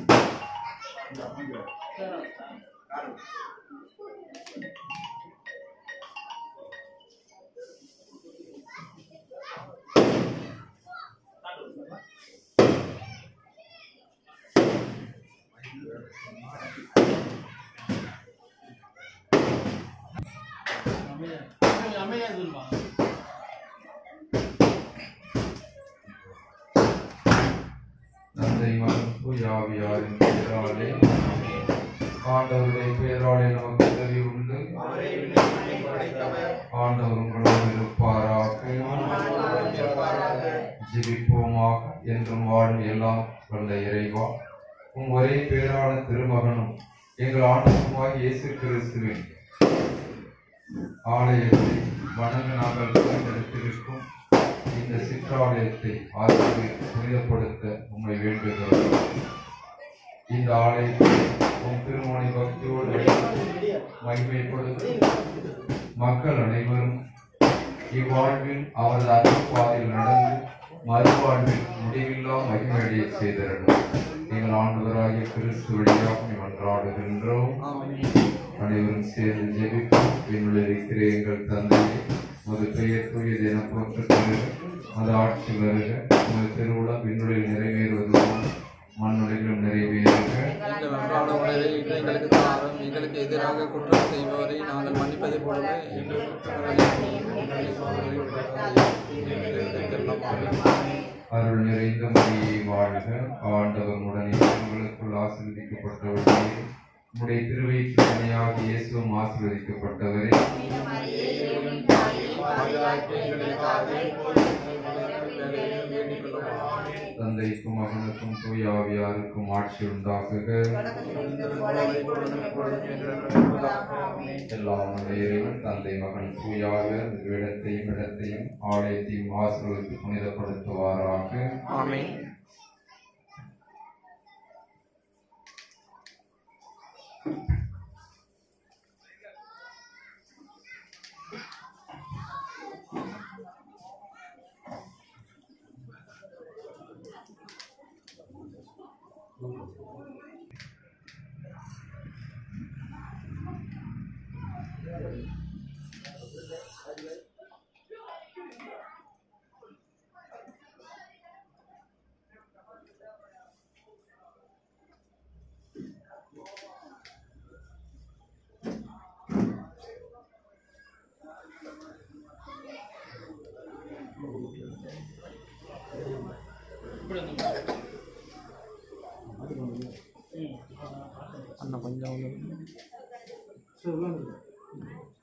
அமையா சொல்லுமா தந்தை மகன் தூயாவியாரின் பெயராலே ஆண்டவருடைய பெயராலே நமக்கு உதவி உண்டு ஆண்டவர் உங்களோடு இருப்பாராக ஜெபிப்போமாக என்றும் வாழும் எல்லாம் வல்ல இறைவா உம் ஒரே பேரான திருமகனும் எங்கள் ஆண்டவருமாய் இயேசு கிறிஸ்துவின் ஆலயத்தை வணங்க நாங்கள் தேர்ந்தெடுத்திருக்கும் இந்த சிற்றாலயத்தை ஆசிரியர் புனிதப்படுத்த உண்மை வேண்டுகிறோம் இந்த ஆலயத்தை உன் திருமணி பக்தியோடு மகிமைப்படுத்த மக்கள் அனைவரும் இவ்வாழ்வில் அவரது அருள்பாதையில் நடந்து மறுவாழ்வில் முடிவில்லா மகிமையடைய செய்திருந்தோம் எங்கள் ஆண்டவராகிய கிறிஸ்து வழியாக மன்றாடுகின்றோம் அனைவரும் சேர்ந்து ஜெபிப்போம் என்னுடைய இருக்கிற எங்கள் தந்தையை உமது பெயர் தூயது என போற்றுகிறது அது ஆட்சி வருக உமது திருவிழா விண்ணுடைய நிறைவேறுவது போல் மண்ணுடையிலும் நிறைவேறுக எங்கள் அன்றாட உணவை இன்று எங்களுக்கு தாரும் எங்களுக்கு எதிராக குற்றம் செய்பவரை நாங்கள் மன்னிப்பதை போலவே எங்கள் குற்றங்களை எங்களை சோதனையில் விடாதேயும். ஆமென். அருள் நிறைந்த மரியை வாழ்க ஆண்டவர் உடனே உங்களுக்குள் ஆசீர்வதிக்கப்பட்டவர்களே உடைய திருவயிற்று துணையாக இயேசுவும் ஆசீர்வதிக்கப்பட்டவரே தந்தைக்கும் மகனுக்கும் தூய ஆவியாருக்கும் ஆட்சி உண்டாகுக எல்லாம் உள்ள இறைவன் தந்தை மகன் தூயாவியர் இடத்தையும் இடத்தையும் ஆலயத்தையும் ஆசீர்வதித்து புனிதப்படுத்துவாராக ஆமென். அண்ணா கொஞ்சம்